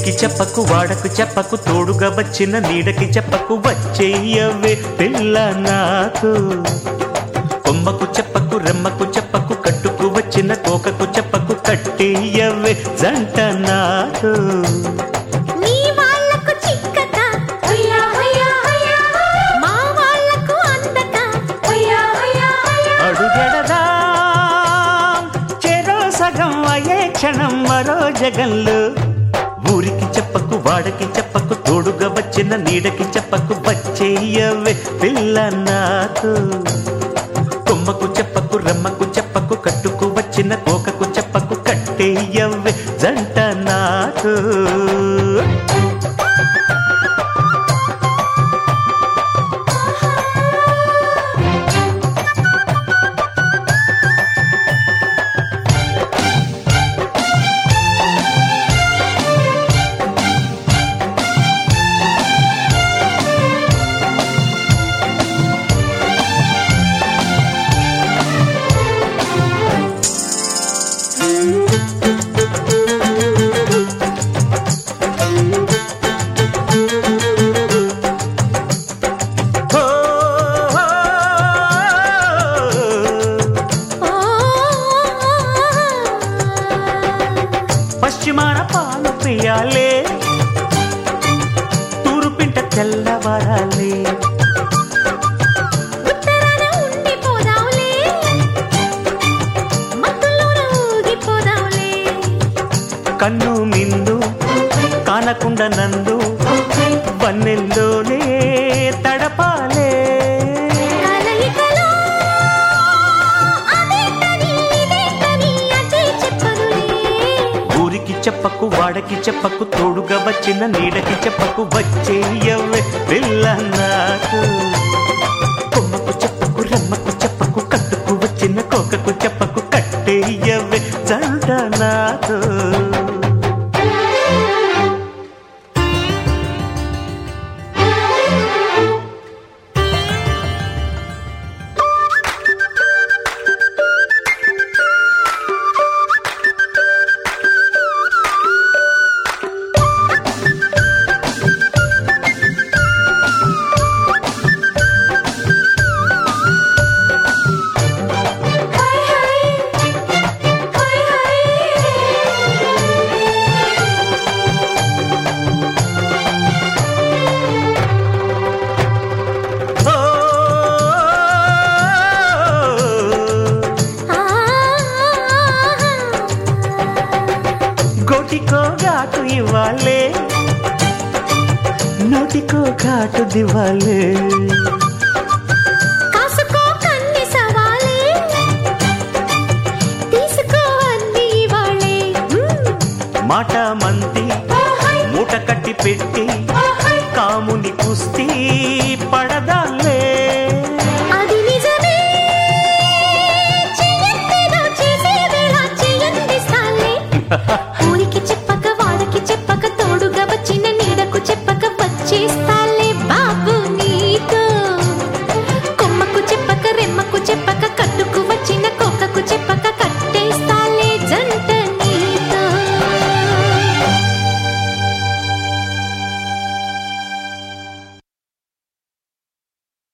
ఊరికి చెప్పకు వాడకు చెప్పకు తోడుగా వచ్చిన నీడకి చెప్పకు వచ్చేయవే పిల్ల నాకు కొమ్మకు చెప్పకు రెమ్మకు చెప్పకు కట్టుకు వచ్చిన కోకకు చెప్పకు కట్టేయవే జంట నాకు నీ వాళ్ళకు చిక్కక హయ్యా హయ్యా హయ్యా మా వాళ్ళకు అందక హయ్యా హయ్యా హయ్యా అడుగెడదా చెరో సగం అయ్యే క్షణం మరో జగంలో ఊరికి చెప్పకు వాడకి చెప్పకు తోడుగా వచ్చిన నీడకి చెప్పకు వచ్చేయవే పిల్ల నాకు కొమ్మకు చెప్పకు రమ్మకు చెప్పకు కట్టుకు వచ్చిన కోకకు చెప్పకు కట్టేయవే జంట నాకు ఓ, ఓ, ఓ పశ్చిమాన పాలు పియాలే తూరుపింట తెల్లవారాలే ఉత్తరాన ఉండిపోదాంలే మత్తులోన ఊగిపోదాంలే కన్ను మిందు కానకుండ నందు వన్నెల్లోనే తడపాలే కలయికలో అదేంటని ఇదేంటని అదే చెప్పనులే ఊరికి చెప్పకు వాడకి చెప్పకు తోడుగా వచ్చిన నీడకి చెప్పకు వచ్చేయవే పిల్ల నాకు కొమ్మకు చెప్పకు రమ్మకు చెప్పకు కట్టుకు వచ్చిన కోకకు చెప్పకు కట్టేయవే జంట నాకు హై హై హై హై ఓ గోటికో ఘాటు ఇవ్వాలే నోటికో ఘాటు దివాలే కాసుకో కన్ని సవాలే తీసుకో అన్ని వాళ్ళే మాట మంది మూట కట్టి పెట్టి కాముని కుస్తీ